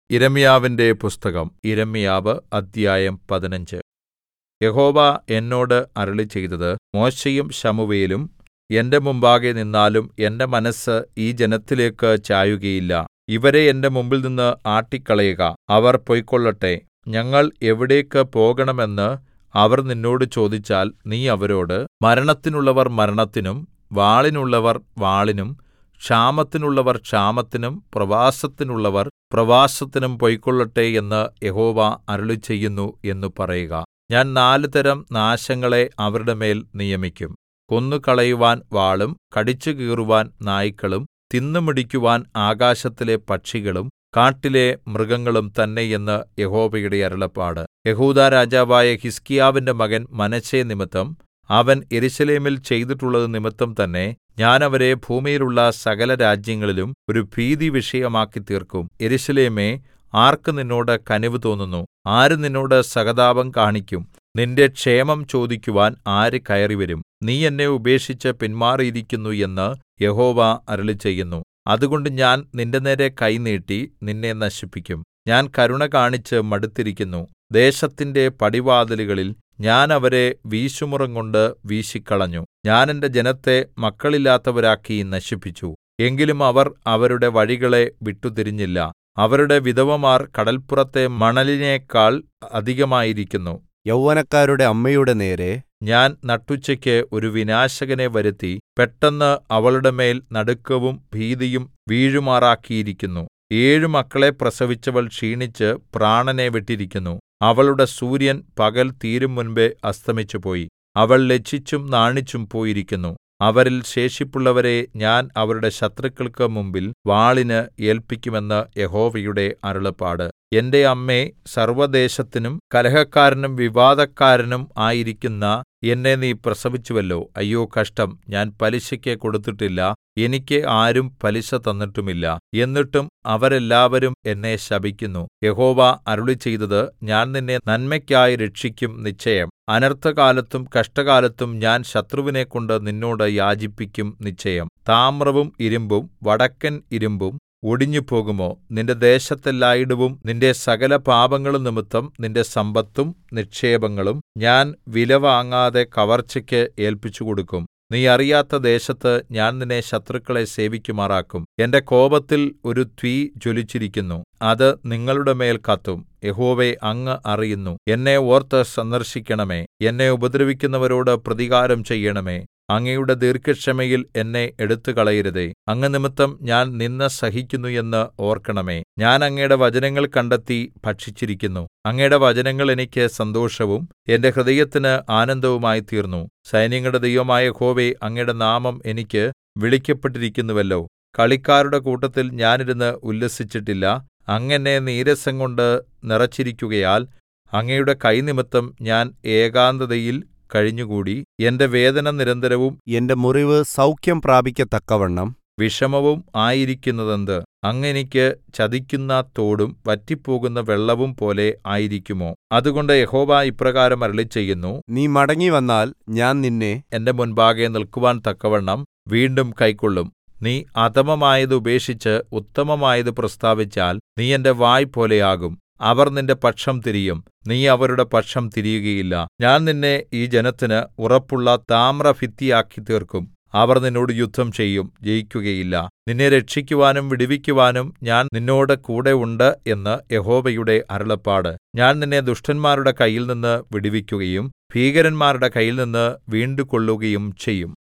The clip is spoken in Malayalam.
യിരെമ്യാവിന്റെ പുസ്തകം യിരെമ്യാവ് അദ്ധ്യായം പതിനഞ്ച് യഹോവ എന്നോട് അരുളിച്ചെയ്തത് മോശെയും ശമൂവേലും എന്റെ മുമ്പാകെ നിന്നാലും എന്റെ മനസ്സ് ഈ ജനത്തിലേക്ക് ചായുകയില്ല ഇവരെ എന്റെ മുമ്പിൽനിന്ന് ആട്ടിക്കളയുക അവർ പൊയ്ക്കൊള്ളട്ടെ ഞങ്ങൾ എവിടേക്ക് പോകണമെന്ന് അവർ നിന്നോട് ചോദിച്ചാൽ നീ അവരോട് മരണത്തിനുള്ളവർ മരണത്തിനും വാളിനുള്ളവർ വാളിനും ക്ഷാമത്തിനുള്ളവർ ക്ഷാമത്തിനും പ്രവാസത്തിനുള്ളവർ പ്രവാസത്തിനും പൊയ്ക്കൊള്ളട്ടെ എന്ന് യഹോവ അരുളിച്ചെയ്യുന്നു എന്ന് പറയുക ഞാൻ നാല് തരം നാശങ്ങളെ അവരുടെ മേൽ നിയമിക്കും കൊന്നുകളയുവാൻ വാളും കടിച്ചുകീറുവാൻ നായ്ക്കളും തിന്നുമുടിക്കുവാൻ ആകാശത്തിലെ പക്ഷികളും കാട്ടിലെ മൃഗങ്ങളും തന്നെ എന്ന് യഹോവയുടെ അരുളപ്പാട് യെഹൂദാ രാജാവായ ഹിസ്കീയാവിന്റെ മകൻ മനശ്ശെ നിമിത്തം അവൻ യെരൂശലേമിൽ ചെയ്തിട്ടുള്ളത് നിമിത്തം തന്നെ ഞാൻ അവരെ ഭൂമിയിലുള്ള സകലരാജ്യങ്ങളിലും ഒരു ഭീതിവിഷയമാക്കിത്തീർക്കും യെരൂശലേമേ ആർക്ക് നിന്നോട് കനിവ് തോന്നുന്നു ആര് നിന്നോട് സഹതാപം കാണിക്കും നിന്റെ ക്ഷേമം ചോദിക്കുവാൻ ആര് കയറിവരും നീ എന്നെ ഉപേക്ഷിച്ച് പിന്മാറിയിരിക്കുന്നു എന്ന് യഹോവ അരുളിച്ചെയ്യുന്നു അതുകൊണ്ട് ഞാൻ നിന്റെനേരെ കൈ നീട്ടി നിന്നെ നശിപ്പിക്കും ഞാൻ കരുണ കാണിച്ച് മടുത്തിരിക്കുന്നു ദേശത്തിന്റെ പടിവാതിലുകളിൽ ഞാൻ അവരെ വീശുമുറംകൊണ്ട് വീശിക്കളഞ്ഞു ഞാൻ എന്റെ ജനത്തെ മക്കളില്ലാത്തവരാക്കി നശിപ്പിച്ചു എങ്കിലും അവർ അവരുടെ വഴികളെ വിട്ടുതിരിഞ്ഞില്ല അവരുടെ വിധവമാർ കടല്പുറത്തെ മണലിനേക്കാൾ അധികമായിരിക്കുന്നു യൗവനക്കാരുടെ അമ്മയുടെ നേരെ ഞാൻ നട്ടുച്ചയ്ക്ക് ഒരു വിനാശകനെ വരുത്തി പെട്ടെന്ന് അവളുടെ മേൽ നടുക്കവും ഭീതിയും വീഴുമാറാക്കിയിരിക്കുന്നു ഏഴു മക്കളെ പ്രസവിച്ചവൾ ക്ഷീണിച്ച് പ്രാണനെ വിട്ടിരിക്കുന്നു അവളുടെ സൂര്യൻ പകൽ തീരും മുൻപെ അസ്തമിച്ചുപോയി അവൾ ലജ്ജിച്ചും നാണിച്ചും പോയിരിക്കുന്നു അവരിൽ ശേഷിപ്പുള്ളവരെ ഞാൻ അവരുടെ ശത്രുക്കൾക്ക് മുമ്പിൽ വാളിന് ഏല്പിക്കുമെന്ന് യഹോവയുടെ അരുളപ്പാട് എന്റെ അമ്മേ സർവ്വദേശത്തിനും കലഹക്കാരനും വിവാദക്കാരനും ആയിരിക്കുന്ന എന്നെ നീ പ്രസവിച്ചുവല്ലോ അയ്യോ കഷ്ടം ഞാൻ പലിശയ്ക്ക് കൊടുത്തിട്ടില്ല എനിക്ക് ആരും പലിശ തന്നിട്ടുമില്ല എന്നിട്ടും അവരെല്ലാവരും എന്നെ ശപിക്കുന്നു യഹോവ അരുളിച്ചെയ്തത് ഞാൻ നിന്നെ നന്മയ്ക്കായി രക്ഷിക്കും നിശ്ചയം അനർത്ഥകാലത്തും കഷ്ടകാലത്തും ഞാൻ ശത്രുവിനെക്കൊണ്ട് നിന്നോട് യാചിപ്പിക്കും നിശ്ചയം താമ്രവും ഇരുമ്പും വടക്കൻ ഇരുമ്പും ഒടിഞ്ഞുപോകുമോ നിന്റെ ദേശത്തെല്ലായിടവും നിന്റെ സകല പാപങ്ങളും നിമിത്തം നിന്റെ സമ്പത്തും നിക്ഷേപങ്ങളും ഞാൻ വിലവാങ്ങാതെ കവർച്ചയ്ക്ക് ഏല്പിച്ചുകൊടുക്കും നീ അറിയാത്ത ദേശത്ത് ഞാൻ നിന്നെ ശത്രുക്കളെ സേവിക്കുമാറാക്കും എന്റെ കോപത്തിൽ ഒരു തീ ജ്വലിച്ചിരിക്കുന്നു അത് നിങ്ങളുടെ മേൽ കത്തും യഹോവേ അങ്ങ് അറിയുന്നു എന്നെ ഓർത്ത് സന്ദർശിക്കണമേ എന്നെ ഉപദ്രവിക്കുന്നവരോട് പ്രതികാരം ചെയ്യണമേ അങ്ങയുടെ ദീർഘക്ഷമയിൽ എന്നെ എടുത്തുകളയരുതേ അങ്ങ് നിമിത്തം ഞാൻ നിന്ന സഹിക്കുന്നു എന്ന് ഓർക്കണമേ ഞാൻ അങ്ങയുടെ വചനങ്ങൾ കണ്ടെത്തി ഭക്ഷിച്ചിരിക്കുന്നു അങ്ങയുടെ വചനങ്ങൾ എനിക്ക് സന്തോഷവും എന്റെ ഹൃദയത്തിന് ആനന്ദവുമായി തീർന്നു സൈന്യങ്ങളുടെ ദൈവമായ യഹോവേ അങ്ങയുടെ നാമം എനിക്ക് വിളിക്കപ്പെട്ടിരിക്കുന്നുവല്ലോ കളിക്കാരുടെ കൂട്ടത്തിൽ ഞാനിരുന്ന് ഉല്ലസിച്ചിട്ടില്ല അങ്ങ് എന്നെ നീരസം കൊണ്ട് നിറച്ചിരിക്കുകയാൽ അങ്ങയുടെ കൈനിമിത്തം ഞാൻ ഏകാന്തതയിൽ കഴിഞ്ഞുകൂടി എന്റെ വേദന നിരന്തരവും എന്റെ മുറിവ് സൗഖ്യം പ്രാപിക്കത്തക്കവണ്ണം വിഷമവും ആയിരിക്കുന്നതെന്ത് അങ്ങ് എനിക്ക് ചതിക്കുന്ന തോടും വറ്റിപ്പോകുന്ന വെള്ളവും പോലെ ആയിരിക്കുമോ അതുകൊണ്ട് യഹോവ ഇപ്രകാരം അരുളിച്ചെയ്യുന്നു നീ മടങ്ങിവന്നാൽ ഞാൻ നിന്നെ എന്റെ മുൻപാകെ നിൽക്കുവാൻ തക്കവണ്ണം വീണ്ടും കൈക്കൊള്ളും നീ അധമമായത് ഉപേക്ഷിച്ച് ഉത്തമമായത് പ്രസ്താവിച്ചാൽ നീ എന്റെ വായ് പോലെയാകും അവർ നിന്റെ പക്ഷം തിരിയും നീ അവരുടെ പക്ഷം തിരിയുകയില്ല ഞാൻ നിന്നെ ഈ ജനത്തിന് ഉറപ്പുള്ള താമ്രഭിത്തിയാക്കി തീർക്കും അവർ നിന്നോട് യുദ്ധം ചെയ്യും ജയിക്കുകയില്ല നിന്നെ രക്ഷിക്കുവാനും വിടുവിക്കുവാനും ഞാൻ നിന്നോട് കൂടെ ഉണ്ട് എന്ന് യഹോവയുടെ അരുളപ്പാട് ഞാൻ നിന്നെ ദുഷ്ടന്മാരുടെ കയ്യിൽ നിന്ന് വിടുവിക്കുകയും ഭീകരന്മാരുടെ കയ്യിൽ നിന്ന് വീണ്ടുകൊള്ളുകയും ചെയ്യും